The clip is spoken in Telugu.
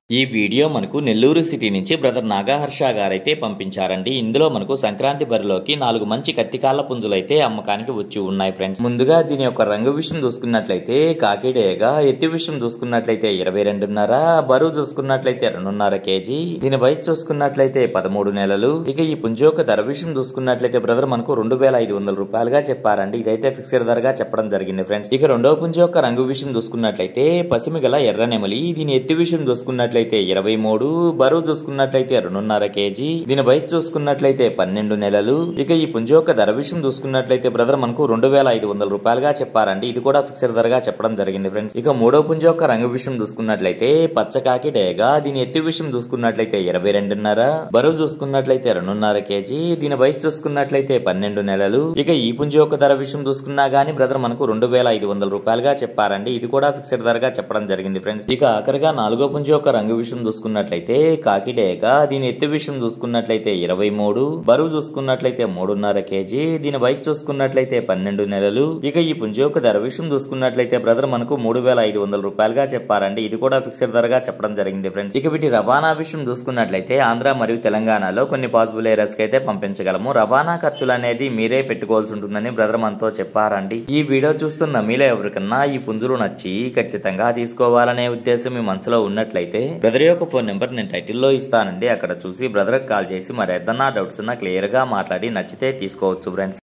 ఈ వీడియో మనకు నెల్లూరు సిటీ నుంచి బ్రదర్ నాగాహర్ష గారైతే పంపించారండి ఇందులో మనకు సంక్రాంతి బరిలోకి నాలుగు మంచి కత్తికాళ్ళ పుంజులైతే అమ్మకానికి వచ్చి ఉన్నాయి ఫ్రెండ్స్ ముందుగా దీని యొక్క రంగు విషయం చూసుకున్నట్లయితే కాకిడేగా ఎత్తి విషయం చూసుకున్నట్లయితే ఇరవై రెండున్నర బరువు చూసుకున్నట్లయితే రెండున్నర కేజీ దీని వయసు చూసుకున్నట్లయితే పదమూడు నెలలు ఇక ఈ పుంజు యొక్క ధర విషయం చూసుకున్నట్లయితే బ్రదర్ మనకు రెండు వేల ఐదు వందల రూపాయలుగా చెప్పారండి ఇదైతే ఫిక్స్డ్ ధరగా చెప్పడం జరిగింది ఫ్రెండ్స్ ఇక రెండవ పుంజు యొక్క రంగు విషయం చూసుకున్నట్లయితే పసిమి గల ఎర్ర నెమలి దీని ఎత్తి విషయం చూసుకున్నట్లయితే ఇరవై మూడు బరువు చూసుకున్నట్లయితే రెండున్నర కేజీ దీని వయసు చూసుకున్నట్లయితే పన్నెండు నెలలు ఇక ఈ పుంజు యొక్క ధర విషయం చూసుకున్నట్లయితే బ్రదర్ మనకు రెండు వేల ఐదు వందల రూపాయలుగా చెప్పారండి ఇది కూడా ఫిక్స్డ్ ధరగా చెప్పడం జరిగింది ఫ్రెండ్స్ ఇక మూడో పుంజు యొక్క రంగు విషయం చూసుకున్నట్లయితే పచ్చకాకి డేగా దీని ఎత్తి విషయం చూసుకున్నట్లయితే ఇరవై రెండున్నర బరువు చూసుకున్నట్లయితే రెండున్నర కేజీ దీని వయసు చూసుకున్నట్లయితే పన్నెండు నెలలు ఇక ఈ పుంజు యొక్క ధర విషయం చూసుకున్నా గానీ బ్రదర్ మనకు రెండు వేల ఐదు వందల రూపాయలుగా చెప్పారండి ఇది కూడా ఫిక్స్డ్ ధరగా చెప్పడం జరిగింది ఫ్రెండ్స్ ఇక ఆఖరిగా నాలుగో పుంజు యొక్క రంగు విషయం చూసుకున్నట్లయితే కాకిడేక దీని ఎత్తు విషయం చూసుకున్నట్లయితే ఇరవై మూడు బరువు చూసుకున్నట్లయితే మూడున్నర కేజీ దీని వయసు చూసుకున్నట్లయితే పన్నెండు నెలలు ఇక ఈ పుంజు యొక్క ధర విషయం చూసుకున్నట్లయితే బ్రదర్ మనకు మూడు వేల ఐదు వందల రూపాయలుగా చెప్పారండి ఇది కూడా ఫిక్స్డ్ ధరగా చెప్పడం జరిగింది ఫ్రెండ్స్ ఇక వీటి రవాణా విషయం చూసుకున్నట్లయితే ఆంధ్ర మరియు తెలంగాణలో కొన్ని పాసిబుల్ ఏరియాస్ కి అయితే పంపించగలము రవాణా ఖర్చులు అనేది మీరే పెట్టుకోవాల్సి ఉంటుందని బ్రదర్ మనతో చెప్పారండి ఈ వీడియో చూస్తున్న మీలో ఎవరికన్నా ఈ పుంజులు నచ్చి ఖచ్చితంగా తీసుకోవాలనే ఉద్దేశం మీ మనసులో ఉన్నట్లయితే బ్రదర్ యొక్క ఫోన్ నెంబర్ నేను టైటిల్లో ఇస్తానండి అక్కడ చూసి బ్రదర్ కాల్ చేసి మరి ఏదన్నా డౌట్స్ ఉన్నా క్లియర్ గా మాట్లాడి నచ్చితే తీసుకోవచ్చు ఫ్రెండ్స్